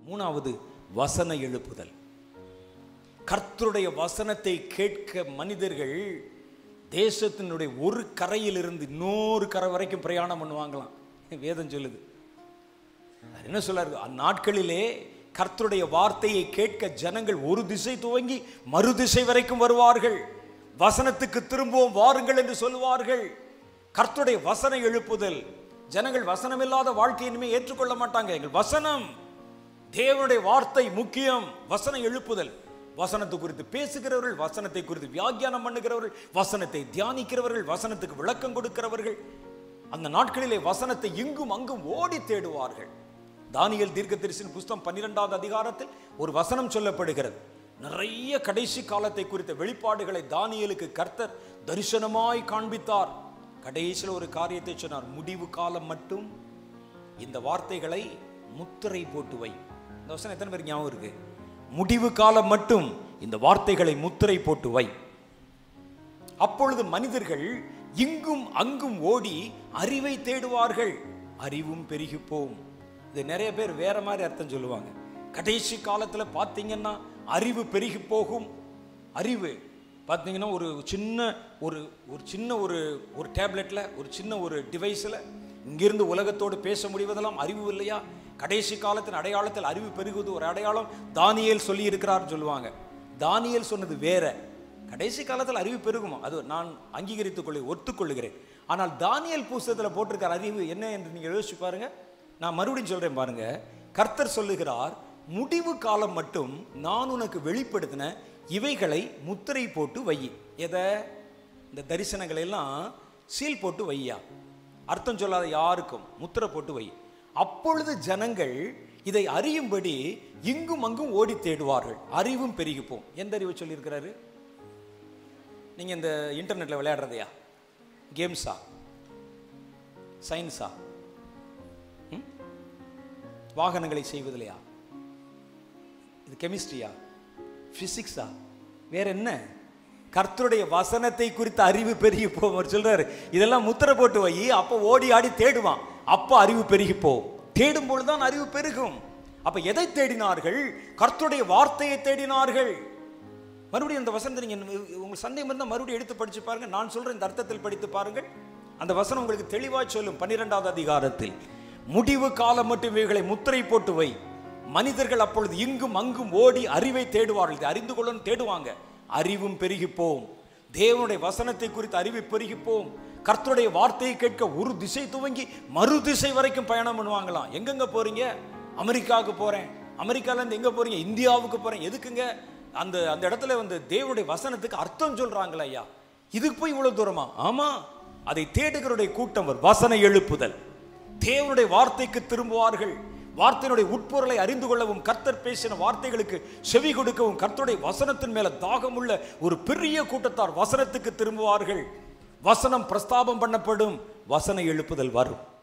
மூணாவது வசன எழுப்புதல் கர்த்தருடைய வசனத்தை கேட்க மனிதர்கள் தேசத்தினுடைய ஒரு கரையிலிருந்து இன்னொரு கரை வரைக்கும் பிரயாணம் பண்ணுவாங்களாம் வேதம் சொல்லுது அவர் என்ன சொல்றாரு அந்நாட்களிலே கர்த்தருடைய வார்த்தையை கேட்க ஜனங்கள் ஒரு திசை துவங்கி மறு திசை வரைக்கும் வருவார்கள் வசனத்துக்கு திரும்பவும் வாருங்கள் என்று சொல்லுவார்கள் கர்த்தருடைய வசன எழுப்புதல் ஜனங்கள் வசனமில்லாத வாழ்க்கை இனிமே ஏற்றுக்கொள்ள மாட்டாங்க எங்கள் வசனம் தேவனுடைய வார்த்தை முக்கியம் வசன எழுப்புதல் வசனத்தை குறித்து பேசுகிறவர்கள் வசனத்தை குறித்து வியாக்கியானம் பண்ணுகிறவர்கள் வசனத்தை தியானிக்கிறவர்கள் வசனத்துக்கு விளக்கம் கொடுக்கிறவர்கள் அந்த நாட்களிலே வசனத்தை இங்கும் அங்கும் ஓடி தேடுவார்கள் தானியல் தீர்க்கதரிசின் புஸ்தகம் பன்னிரெண்டாவது அதிகாரத்தில் ஒரு வசனம் சொல்லப்படுகிறது நிறைய கடைசி காலத்தை குறித்த வெளிப்பாடுகளை தானியலுக்கு கர்த்தர் தரிசனமாய் காண்பித்தார் கடைசியில் ஒரு காரியத்தை சொன்னார் முடிவு காலம் மட்டும் இந்த வார்த்தைகளை முத்திரை போட்டு வை இந்த வசனம் எத்தனை பேருக்கு ஞாபகம் இருக்கு முடிவு காலம் மட்டும் இந்த வார்த்தைகளை முத்திரை போட்டு வை அப்பொழுது மனிதர்கள் இங்கும் அங்கும் ஓடி அறிவை தேடுவார்கள் அறிவும் பெருகிப்போம் இது நிறைய பேர் வேற மாதிரி அர்த்தம் சொல்லுவாங்க கடைசி காலத்துல பார்த்தீங்கன்னா அறிவு பெருகி போகும் அறிவு பார்த்தீங்கன்னா ஒரு சின்ன ஒரு ஒரு சின்ன ஒரு ஒரு டேப்லெட்ல ஒரு சின்ன ஒரு டிவைஸில் இங்கிருந்து உலகத்தோடு பேச முடிவதெல்லாம் அறிவு இல்லையா கடைசி காலத்தின் அடையாளத்தில் அறிவு பெருகுவது ஒரு அடையாளம் தானியேல் சொல்லி இருக்கிறார்னு சொல்லுவாங்க தானியேல் சொன்னது வேற கடைசி காலத்தில் அறிவு பெருகுமா அது நான் அங்கீகரித்துக் கொள்ளு ஒத்துக்கொள்ளுகிறேன் ஆனால் தானியல் புஸ்தகத்தில் போட்டிருக்கிற அறிவு என்ன என்று நீங்கள் யோசிச்சு பாருங்க நான் மறுபடியும் சொல்றேன் பாருங்க கர்த்தர் சொல்லுகிறார் முடிவு காலம் மட்டும் நான் உனக்கு வெளிப்படுத்தின இவைகளை முத்திரை போட்டு வை எதை இந்த தரிசனங்களை எல்லாம் சீல் போட்டு வையா அர்த்தம் சொல்லாத யாருக்கும் முத்திரை போட்டு வை அப்பொழுது ஜனங்கள் இதை அறியும்படி இங்கும் அங்கும் ஓடி தேடுவார்கள் அறிவும் பெருகிப்போம் எந்த அறிவு சொல்லியிருக்கிறாரு நீங்க இந்த இன்டர்நெட்ல விளையாடுறதையா கேம்ஸா சயின்ஸா ம்? வாகனங்களை செய்வதில்லையா இது கெமிஸ்ட்ரியா பிசிக்ஸா வேற என்ன கர்த்தருடைய வசனத்தை குறித்த அறிவு பெருகி போகும் அவர் சொல்றாரு இதெல்லாம் முத்திரை போட்டு வை அப்போ ஓடி ஆடி தேடுவான் அப்போ அறிவு பெருகி போகும் தேடும் பொழுதுதான் அறிவு பெருகும் அப்ப எதை தேடினார்கள் கர்த்தருடைய வார்த்தையை தேடினார்கள் மறுபடியும் அந்த வசனத்தை நீங்க உங்க சந்தேகம் இருந்தால் மறுபடியும் எடுத்து படிச்சு பாருங்க நான் சொல்ற இந்த அர்த்தத்தில் படித்து பாருங்கள் அந்த வசனம் உங்களுக்கு தெளிவாய் சொல்லும் பன்னிரெண்டாவது அதிகாரத்தில் முடிவு காலம் மட்டும் இவைகளை முத்திரை போட்டு வை மனிதர்கள் அப்பொழுது இங்கும் அங்கும் ஓடி அறிவை தேடுவார்கள் இதை அறிந்து கொள்ளணும் தேடுவாங்க அறிவும் பெருகிப்போம் தேவனுடைய வசனத்தை குறித்து அறிவை பெருகிப்போம் கர்த்தருடைய வார்த்தையை கேட்க ஒரு திசை துவங்கி மறு திசை வரைக்கும் பயணம் பண்ணுவாங்களாம் எங்கெங்க போறீங்க அமெரிக்காவுக்கு போறேன் அமெரிக்கால இருந்து எங்க போறீங்க இந்தியாவுக்கு போறேன் எதுக்குங்க அந்த அந்த இடத்துல வந்து தேவனுடைய வசனத்துக்கு அர்த்தம் சொல்றாங்களா ஐயா இதுக்கு போய் இவ்வளவு தூரமா ஆமா அதை தேடுகிறவருடைய கூட்டம் வரும். வசன எழுப்புதல் தேவனுடைய வார்த்தைக்கு திரும்புவார்கள் வார்த்தையினுடைய உட்பொருளை அறிந்து கொள்ளவும் கர்த்தர் பேசின வார்த்தைகளுக்கு செவி கொடுக்கவும் கர்த்தருடைய வசனத்தின் மேல தாகமுள்ள ஒரு பெரிய கூட்டத்தார் வசனத்துக்கு திரும்புவார்கள் வசனம் பிரஸ்தாபம் பண்ணப்படும் வசன எழுப்புதல் வரும்